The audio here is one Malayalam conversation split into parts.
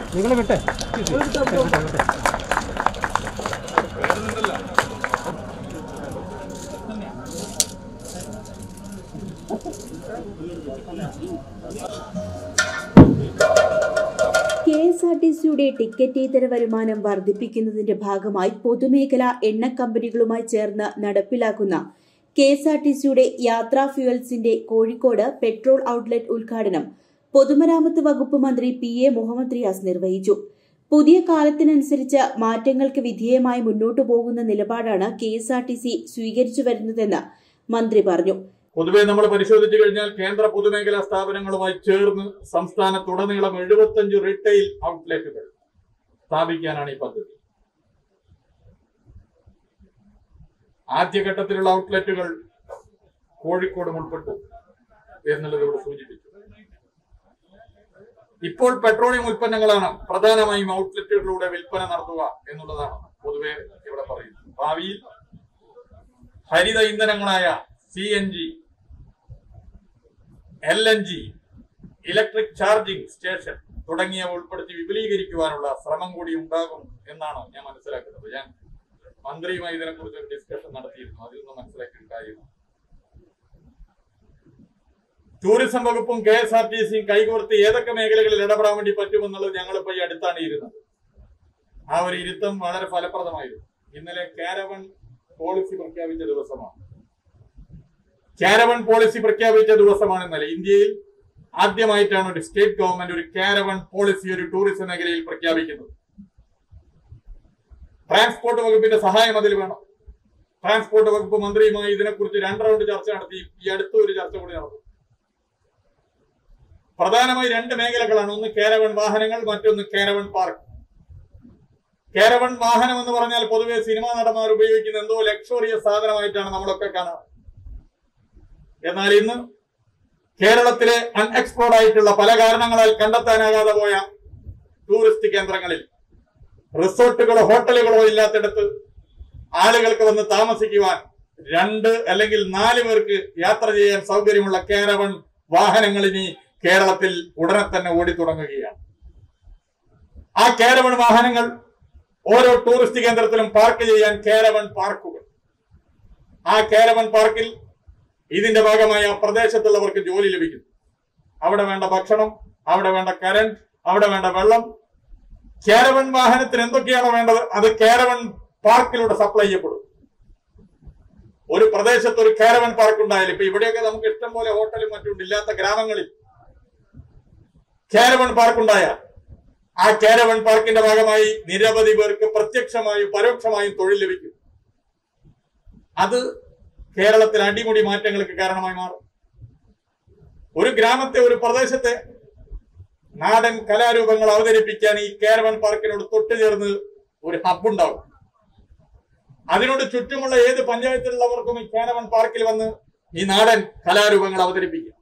നിങ്ങൾ വിട്ടെ കെ എസ് ആർ ടി സിയുടെ ടിക്കറ്റ് ഇതര വരുമാനം വർദ്ധിപ്പിക്കുന്നതിന്റെ ഭാഗമായി പൊതുമേഖലാ എണ്ണ കമ്പനികളുമായി ചേർന്ന് നടപ്പിലാക്കുന്ന കെ എസ് ആർ ടി സിയുടെ യാത്രാ ഫ്യൂവൽസിന്റെ കോഴിക്കോട് പെട്രോൾ ഔട്ട്ലെറ്റ് ഉദ്ഘാടനം പൊതുമരാമത്ത് വകുപ്പ് മന്ത്രി പി എ മുഹമ്മദ് റിയാസ് നിർവഹിച്ചു പുതിയ കാലത്തിനനുസരിച്ച് മാറ്റങ്ങൾക്ക് വിധേയമായി മുന്നോട്ടു പോകുന്ന നിലപാടാണ് K S R T C സ്വീകരിച്ചു വരുന്നതെന്ന് മന്ത്രി പറഞ്ഞു പൊതുവെ നമ്മൾ പരിശോധിച്ചു കഴിഞ്ഞാൽ കേന്ദ്ര പൊതുമേഖലാ സ്ഥാപനങ്ങളുമായി ചേർന്ന് സംസ്ഥാനത്തുടനീളം എഴുപത്തഞ്ച് റീറ്റെയിൽ ഔട്ട്ലെറ്റുകൾ സ്ഥാപിക്കാനാണ് ഈ പദ്ധതി ആദ്യഘട്ടത്തിലുള്ള ഔട്ട്ലെറ്റുകൾ കോഴിക്കോടും ഉൾപ്പെട്ടു എന്നുള്ളത് ഇവിടെ സൂചിപ്പിച്ചു ഇപ്പോൾ പെട്രോളിയം ഉൽപ്പന്നങ്ങളാണ് പ്രധാനമായും ഔട്ട്ലെറ്റുകളിലൂടെ വിൽപ്പന നടത്തുക എന്നുള്ളതാണ് പൊതുവെ ഇവിടെ പറയുന്നത് ഭാവിയിൽ ഹരിത ഇന്ധനങ്ങളായ C N G L N G electric charging station തുടങ്ങിയവ ഉൾപ്പെടുത്തി വിപുലീകരിക്കുവാനുള്ള ശ്രമം കൂടി ഉണ്ടാകും എന്നാണ് ഞാൻ മനസ്സിലാക്കുന്നത് ഞാൻ മന്ത്രിയുമായി ഇതിനെക്കുറിച്ച് ഒരു ഡിസ്കഷൻ നടത്തിയിരുന്നു അതിൽ നിന്ന് മനസ്സിലാക്കിയ കാര്യമാണ് ടൂറിസം വകുപ്പും കെ എസ് ആർ ടി സിയും കൈകോർത്ത് ഏതൊക്കെ മേഖലകളിൽ ഇടപെടാൻ വേണ്ടി പറ്റുമെന്നുള്ളത് ഞങ്ങളിപ്പോ ഈ അടുത്താണ് ഇരുന്നത് ആ ഒരു ഇരുത്തം വളരെ ഫലപ്രദമായിരുന്നു ഇന്നലെ കാരവൺ പോളിസി പ്രഖ്യാപിച്ച ദിവസമാണ് കാരവൺ പോളിസി പ്രഖ്യാപിച്ച ദിവസമാണ് ഇന്നലെ ഇന്ത്യയിൽ ആദ്യമായിട്ടാണ് ഒരു സ്റ്റേറ്റ് ഗവൺമെന്റ് ഒരു കാരവൺ പോളിസി ഒരു ടൂറിസം മേഖലയിൽ പ്രഖ്യാപിക്കുന്നത് ട്രാൻസ്പോർട്ട് വകുപ്പിന്റെ സഹായം അതിൽ വേണം ട്രാൻസ്പോർട്ട് വകുപ്പ് മന്ത്രിയുമായി ഇതിനെക്കുറിച്ച് രണ്ട് റൗണ്ട് ചർച്ച നടത്തി ഈ അടുത്ത ഒരു ചർച്ച കൂടി നടന്നു പ്രധാനമായി രണ്ട് മേഖലകളാണ് ഒന്ന് കേരവൺ വാഹനങ്ങൾ മറ്റൊന്ന് കേരവൺ പാർക്ക് കേരവൺ വാഹനം എന്ന് പറഞ്ഞാൽ പൊതുവെ സിനിമാ നടന്മാർ ഉപയോഗിക്കുന്ന എന്തോ ലക്ഷറിയസ് സാധനമായിട്ടാണ് നമ്മളൊക്കെ കാണുക എന്നാൽ ഇന്ന് കേരളത്തിലെ അൺഎക്സ്പ്ലോർഡ് ആയിട്ടുള്ള പല കാരണങ്ങളാൽ കണ്ടെത്താനാകാതെ പോയ ടൂറിസ്റ്റ് കേന്ദ്രങ്ങളിൽ റിസോർട്ടുകളോ ഹോട്ടലുകളോ ഇല്ലാത്തിടത്ത് ആളുകൾക്ക് വന്ന് താമസിക്കുവാൻ രണ്ട് അല്ലെങ്കിൽ നാല് പേർക്ക് യാത്ര ചെയ്യാൻ സൗകര്യമുള്ള കേരവൺ വാഹനങ്ങൾ ഇനി കേരളത്തിൽ ഉടനെ തന്നെ ഓടിത്തുടങ്ങുകയാണ് ആ കേരവൺ വാഹനങ്ങൾ ഓരോ ടൂറിസ്റ്റ് കേന്ദ്രത്തിലും പാർക്ക് ചെയ്യാൻ കേരവൺ പാർക്കുകൾ ആ കേരവൺ പാർക്കിൽ ഇതിന്റെ ഭാഗമായി ആ പ്രദേശത്തുള്ളവർക്ക് ജോലി ലഭിക്കും അവിടെ വേണ്ട ഭക്ഷണം അവിടെ വേണ്ട കരണ്ട് അവിടെ വേണ്ട വെള്ളം കേരവൺ വാഹനത്തിന് എന്തൊക്കെയാണോ വേണ്ടത് അത് കേരവൺ പാർക്കിലൂടെ സപ്ലൈ ചെയ്യപ്പെടും ഒരു പ്രദേശത്ത് ഒരു കേരവൺ പാർക്ക് ഉണ്ടായാലും ഇപ്പൊ ഇവിടെയൊക്കെ നമുക്ക് ഇഷ്ടം പോലെ ഹോട്ടലും മറ്റും ഇല്ലാത്ത ഗ്രാമങ്ങളിൽ കേരവൺ പാർക്ക് ഉണ്ടായാൽ ആ കേരവൺ പാർക്കിന്റെ ഭാഗമായി നിരവധി പേർക്ക് പ്രത്യക്ഷമായും പരോക്ഷമായും തൊഴിൽ ലഭിക്കും അത് കേരളത്തിൽ അടിമുടി മാറ്റങ്ങൾക്ക് കാരണമായി മാറും ഒരു ഗ്രാമത്തെ ഒരു പ്രദേശത്തെ നാടൻ കലാരൂപങ്ങൾ അവതരിപ്പിക്കാൻ ഈ കേരവൺ പാർക്കിനോട് തൊട്ടുചേർന്ന് ഒരു ഹബ് ഉണ്ടാവും അതിനോട് ചുറ്റുമുള്ള ഏത് പഞ്ചായത്തിലുള്ളവർക്കും ഈ കേരവൺ പാർക്കിൽ വന്ന് ഈ നാടൻ കലാരൂപങ്ങൾ അവതരിപ്പിക്കാം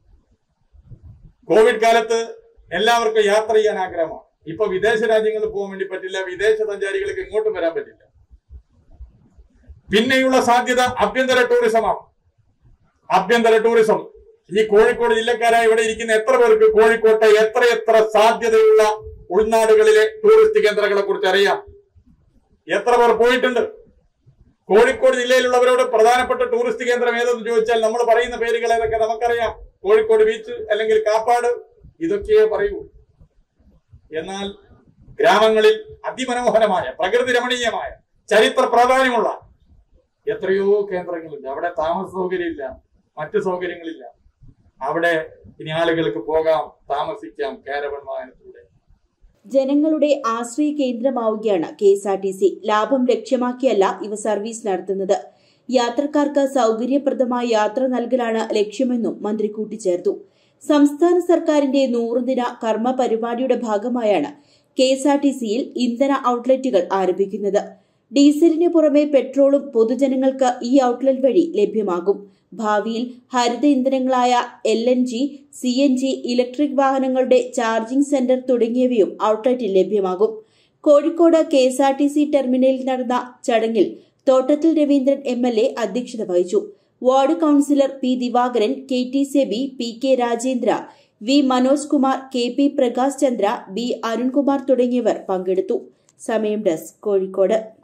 കോവിഡ് കാലത്ത് എല്ലാവർക്കും യാത്ര ചെയ്യാൻ ആഗ്രഹമാണ് ഇപ്പൊ വിദേശ രാജ്യങ്ങളിൽ പോകാൻ വേണ്ടി പറ്റില്ല വിദേശ സഞ്ചാരികൾക്ക് ഇങ്ങോട്ടും വരാൻ പറ്റില്ല പിന്നെയുള്ള സാധ്യത ആഭ്യന്തര ടൂറിസമാണ് ആഭ്യന്തര ടൂറിസം ഈ കോഴിക്കോട് ജില്ലക്കാരായി ഇവിടെ ഇരിക്കുന്ന എത്ര പേർക്ക് കോഴിക്കോട്ടെ എത്രയെത്ര സാധ്യതയുള്ള ഉൾനാടുകളിലെ ടൂറിസ്റ്റ് കേന്ദ്രങ്ങളെ കുറിച്ച് അറിയാം എത്ര പേർ പോയിട്ടുണ്ട് കോഴിക്കോട് ജില്ലയിലുള്ളവരോട് പ്രധാനപ്പെട്ട ടൂറിസ്റ്റ് കേന്ദ്രം ഏതെന്ന് ചോദിച്ചാൽ നമ്മൾ പറയുന്ന പേരുകൾ ഏതൊക്കെ നമുക്കറിയാം കോഴിക്കോട് ബീച്ച് അല്ലെങ്കിൽ കാപ്പാട് ഇതൊക്കെയേ പറയൂ എന്നാൽ ഗ്രാമങ്ങളിൽ അതിമനോഹരമായ പ്രകൃതി രമണീയമായ ചരിത്ര പ്രാധാന്യമുള്ള എത്രയോ കേന്ദ്രങ്ങളുണ്ട് അവിടെ താമസ സൗകര്യമില്ല മറ്റു സൗകര്യങ്ങളില്ല അവിടെ ഇനി ആളുകൾക്ക് പോകാം താമസിക്കാം കാരവൺ വാഹനത്തിലൂടെ ജനങ്ങളുടെ ആശ്രയ കേന്ദ്രമാവുകയാണ് K S R T C ലാഭം ലക്ഷ്യമാക്കിയല്ല ഇവ സർവീസ് നടത്തുന്നത് യാത്രക്കാർക്ക് സൗകര്യപ്രദമായ യാത്ര നൽകലാണ് ലക്ഷ്യമെന്നും മന്ത്രി കൂട്ടിച്ചേർത്തു സംസ്ഥാന സർക്കാരിന്റെ നൂറുദിന കർമ്മ പരിപാടിയുടെ ഭാഗമായാണ് കെ എസ് ആർ ടി സിയിൽ ഇന്ധന ഔട്ട്ലെറ്റുകൾ ആരംഭിക്കുന്നത് ഡീസലിന് പുറമെ പെട്രോളും പൊതുജനങ്ങൾക്ക് ഈ ഔട്ട്ലെറ്റ് വഴി ലഭ്യമാകും ഭാവിയിൽ ഹരിത ഇന്ധനങ്ങളായ L N G C N G electric വാഹനങ്ങളുടെ ചാർജിംഗ് സെന്റർ തുടങ്ങിയവയും ഔട്ട്ലെറ്റിൽ ലഭ്യമാകും Kozhikode K S R T C ടെർമിനലിൽ നടന്ന ചടങ്ങിൽ തോട്ടത്തിൽ രവീന്ദ്രൻ എം എൽ എ അധ്യക്ഷത വഹിച്ചു ward councillor P Divakaran K T Seby P K Rajendra V Manoj Kumar K P Prakash Chandra B Arunkumar തുടങ്ങിയവർ പങ്കെടുത്തു സമയം ഡെസ്ക് കോഴിക്കോട്